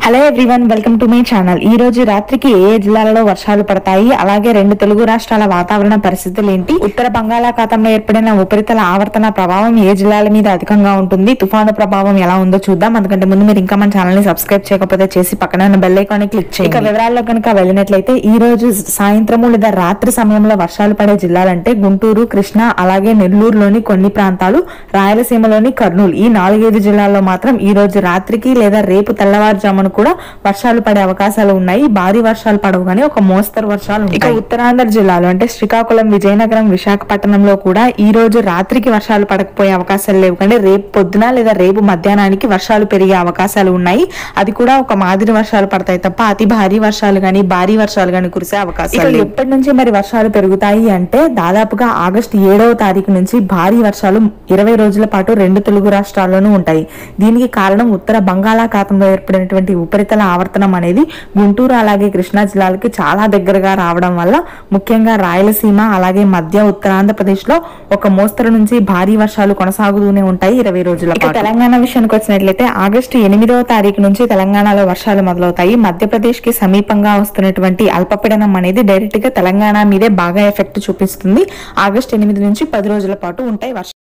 Hello everyone welcome to my channel ఈ రోజు రాత్రికి ఏ ఏ జిల్లాలలో వర్షాలు పడతాయి అలాగే రెండు తెలుగు రాష్ట్రాల వాతావరణ పరిస్థితులు ఏంటి ఉత్తర బంగాళాఖాతంలో ఏర్పడిన ఉపరితల ఆవర్తన ప్రభావం ఏ జిల్లాల మీద అధికంగా ఉంటుంది తుఫాను ప్రభావం ఎలా ఉందో చూద్దాం అందుకంటే ముందు మీరు ఇంకా మన ఛానల్ ని సబ్స్క్రైబ్ చేయకపోతే చేసి పక్కన ఉన్న బెల్ ఐకాన్ క్లిక్ చేయండి ఇక వివరాల్లో కనుక వెళ్ళినట్లయితే ఈ రోజు సాయంత్రము లేదా రాత్రి సమయంలో వర్షాలు పడే జిల్లాలంటే గుంటూరు కృష్ణా అలాగే నెల్లూరులోని కొన్ని ప్రాంతాలు రాయలసీమలోని కర్నూలు ఈ నాలుగైదు జిల్లాల్లో మాత్రం ఈ రోజు రాత్రికి లేదా రేపు తెల్లవారుజామున కూడా వర్షాలు పడే అవకాశాలు ఉన్నాయి భారీ వర్షాలు పడవు కానీ ఒక మోస్తరు వర్షాలు ఉంటాయి. ఇక ఉత్తరాంధ్ర జిల్లాలో అంటే శ్రీకాకుళం విజయనగరం విశాఖపట్నంలో కూడా ఈ రోజు రాత్రికి వర్షాలు పడకపోయే అవకాశాలు లేవు కానీ రేపు పొద్దున లేదా రేపు మధ్యాహ్నానికి వర్షాలు పెరిగే అవకాశాలు ఉన్నాయి అది కూడా ఒక మాదిరి వర్షాలు పడతాయి తప్ప అతి భారీ వర్షాలు గాని భారీ వర్షాలు గాని కురిసే అవకాశాలు లేవు. ఎప్పటి నుంచి మరి వర్షాలు పెరుగుతాయి అంటే దాదాపుగా ఆగస్టు ఏడవ తారీఖు నుంచి భారీ వర్షాలు ఇరవై రోజుల పాటు రెండు తెలుగు రాష్ట్రాల్లోనూ ఉంటాయి దీనికి కారణం ఉత్తర బంగాళాఖాతంలో ఏర్పడినటువంటి ఉపరితల ఆవర్తనం అనేది గుంటూరు అలాగే కృష్ణా జిల్లాలకి చాలా దగ్గరగా రావడం వల్ల ముఖ్యంగా రాయలసీమ అలాగే మధ్య ఉత్తరాంధ్రప్రదేశ్ లో ఒక మోస్తరు నుంచి భారీ వర్షాలు కొనసాగుతూనే ఉంటాయి ఇరవై రోజుల పాటు తెలంగాణ విషయానికి వచ్చినట్లయితే ఆగస్టు ఎనిమిదవ తారీఖు నుంచి తెలంగాణలో వర్షాలు మొదలవుతాయి మధ్యప్రదేశ్ కి సమీపంగా వస్తున్నటువంటి అల్పపీడనం అనేది డైరెక్ట్ గా తెలంగాణ మీదే బాగా ఎఫెక్ట్ చూపిస్తుంది ఆగస్టు ఎనిమిది నుంచి పది రోజుల పాటు ఉంటాయి వర్షాలు